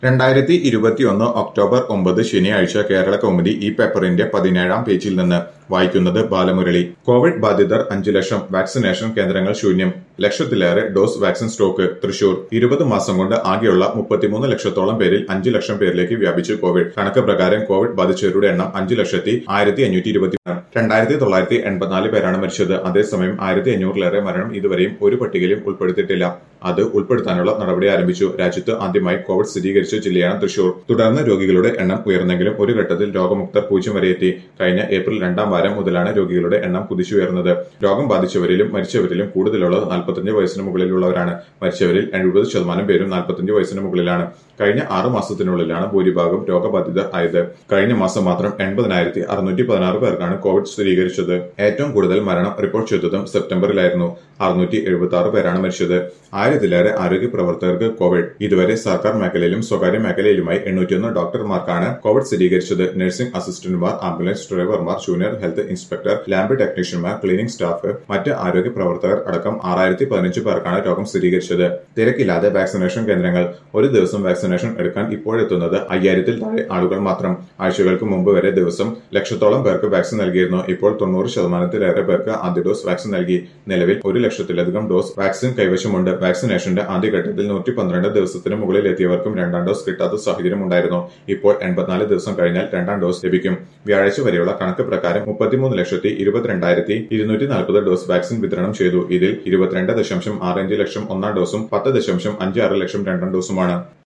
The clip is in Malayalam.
രണ്ടായിരത്തി ഇരുപത്തിയൊന്ന് ഒക്ടോബർ ഒമ്പത് ശനിയാഴ്ച കേരള കൗമുദി ഈ പേപ്പറിന്റെ പതിനേഴാം പേജിൽ നിന്ന് വായിക്കുന്നത് ബാലമുരളി കോവിഡ് ബാധിതർ അഞ്ചു ലക്ഷം വാക്സിനേഷൻ കേന്ദ്രങ്ങൾ ശൂന്യം ലക്ഷത്തിലേറെ ഡോസ് വാക്സിൻ സ്റ്റോക്ക് തൃശൂർ ഇരുപത് മാസം കൊണ്ട് ആകെയുള്ള മുപ്പത്തിമൂന്ന് ലക്ഷത്തോളം പേരിൽ അഞ്ചു ലക്ഷം പേരിലേക്ക് വ്യാപിച്ചു കോവിഡ് കണക്ക് പ്രകാരം കോവിഡ് ബാധിച്ചവരുടെ എണ്ണം അഞ്ചു ലക്ഷത്തി ആയിരത്തി അഞ്ഞൂറ്റി ഇരുപത്തി രണ്ടായിരത്തി തൊള്ളായിരത്തി എൺപത്തിനാല് പേരാണ് മരിച്ചത് അതേസമയം ആയിരത്തി അഞ്ഞൂറിലേറെ മരണം ഇതുവരെയും ഒരു പട്ടികയിലും ഉൾപ്പെടുത്തിയിട്ടില്ല അത് ഉൾപ്പെടുത്താനുള്ള നടപടി ആരംഭിച്ചു രാജ്യത്ത് ആദ്യമായി കോവിഡ് സ്ഥിരീകരിച്ച ജില്ലയാണ് തൃശൂർ തുടർന്ന് രോഗികളുടെ എണ്ണം ഉയർന്നെങ്കിലും ഒരു ഘട്ടത്തിൽ രോഗമുക്തർ പൂജ്യം വരെ എത്തി കഴിഞ്ഞ ഏപ്രിൽ രണ്ടാം വാരം മുതലാണ് രോഗികളുടെ എണ്ണം കുതിച്ചുയർന്നത് രോഗം ബാധിച്ചവരിലും മരിച്ചവരിലും കൂടുതലുള്ളത് നാൽപ്പത്തഞ്ച് വയസ്സിന് മുകളിലുള്ളവരാണ് മരിച്ചവരിൽ എഴുപത് ശതമാനം പേരും നാൽപ്പത്തഞ്ച് വയസ്സിന് മുകളിലാണ് കഴിഞ്ഞ ആറ് മാസത്തിനുള്ളിലാണ് ഭൂരിഭാഗം രോഗബാധിതർ ആയത് കഴിഞ്ഞ മാസം മാത്രം എൺപതിനായിരത്തി അറുന്നൂറ്റി പതിനാറ് പേർക്കാണ് കോവിഡ് സ്ഥിരീകരിച്ചത് ഏറ്റവും കൂടുതൽ മരണം റിപ്പോർട്ട് ചെയ്തതും സെപ്റ്റംബറിലായിരുന്നു അറുന്നൂറ്റി എഴുപത്തി ആറ് പേരാണ് മരിച്ചത് ആയിരത്തിലേറെ ആരോഗ്യ പ്രവർത്തകർക്ക് കോവിഡ് ഇതുവരെ സർക്കാർ മേഖലയിലും സ്വകാര്യ മേഖലയിലുമായി എണ്ണൂറ്റിയൊന്ന് ഡോക്ടർമാർക്കാണ് കോവിഡ് സ്ഥിരീകരിച്ചത് നഴ്സിംഗ് അസിസ്റ്റന്റുമാർ ആംബുലൻസ് ഡ്രൈവർമാർ ജൂനിയർ ഹെൽത്ത് ഇൻസ്പെക്ടർ ലാബ് ടെക്നീഷ്യന്മാർ ക്ലീനിംഗ് സ്റ്റാഫ് മറ്റ് ആരോഗ്യ പ്രവർത്തകർ അടക്കം ആറായിരത്തി പതിനഞ്ച് പേർക്കാണ് രോഗം സ്ഥിരീകരിച്ചത് തിരക്കില്ലാതെ വാക്സിനേഷൻ കേന്ദ്രങ്ങൾ ഒരു ദിവസം വാക്സിനേഷൻ എടുക്കാൻ ഇപ്പോഴെത്തുന്നത് അയ്യായിരത്തിൽ താഴെ ആളുകൾ മാത്രം ആഴ്ചകൾക്ക് മുമ്പ് വരെ ദിവസം ലക്ഷത്തോളം പേർക്ക് വാക്സിൻ നൽകിയിരുന്നു ഇപ്പോൾ തൊണ്ണൂറ് ശതമാനത്തിലേറെ പേർക്ക് ആദ്യ ഡോസ് വാക്സിൻ നൽകി നിലവിൽ ഒരു ലക്ഷത്തിലധികം ഡോസ് വാക്സിൻ കൈവശമുണ്ട് വാക്സിനേഷന്റെ ആദ്യഘട്ടത്തിൽ നൂറ്റി പന്ത്രണ്ട് ദിവസത്തിന് മുകളിൽ എത്തിയവർക്കും രണ്ടാം ഡോസ് കിട്ടാത്ത സാഹചര്യം ഉണ്ടായിരുന്നു ഇപ്പോൾ എൺപത്തിനാല് ദിവസം കഴിഞ്ഞാൽ രണ്ടാം ഡോസ് ലഭിക്കും വ്യാഴാഴ്ച വരെയുള്ള കണക്ക് പ്രകാരം മുപ്പത്തിമൂന്ന് ലക്ഷത്തി ഇരുപത്തിരണ്ടായിരത്തി ഇരുന്നൂറ്റി നാൽപ്പത് ഡോസ് വാക്സിൻ വിതരണം ചെയ്തു ഇതിൽ ഇരുപത്തിരണ്ട് ദശാംശം ആറ് അഞ്ച് ലക്ഷം ഒന്നാം ഡോസും പത്ത് ദശാംശം അഞ്ച് ആറ് ലക്ഷം രണ്ടാം ഡോസുമാണ്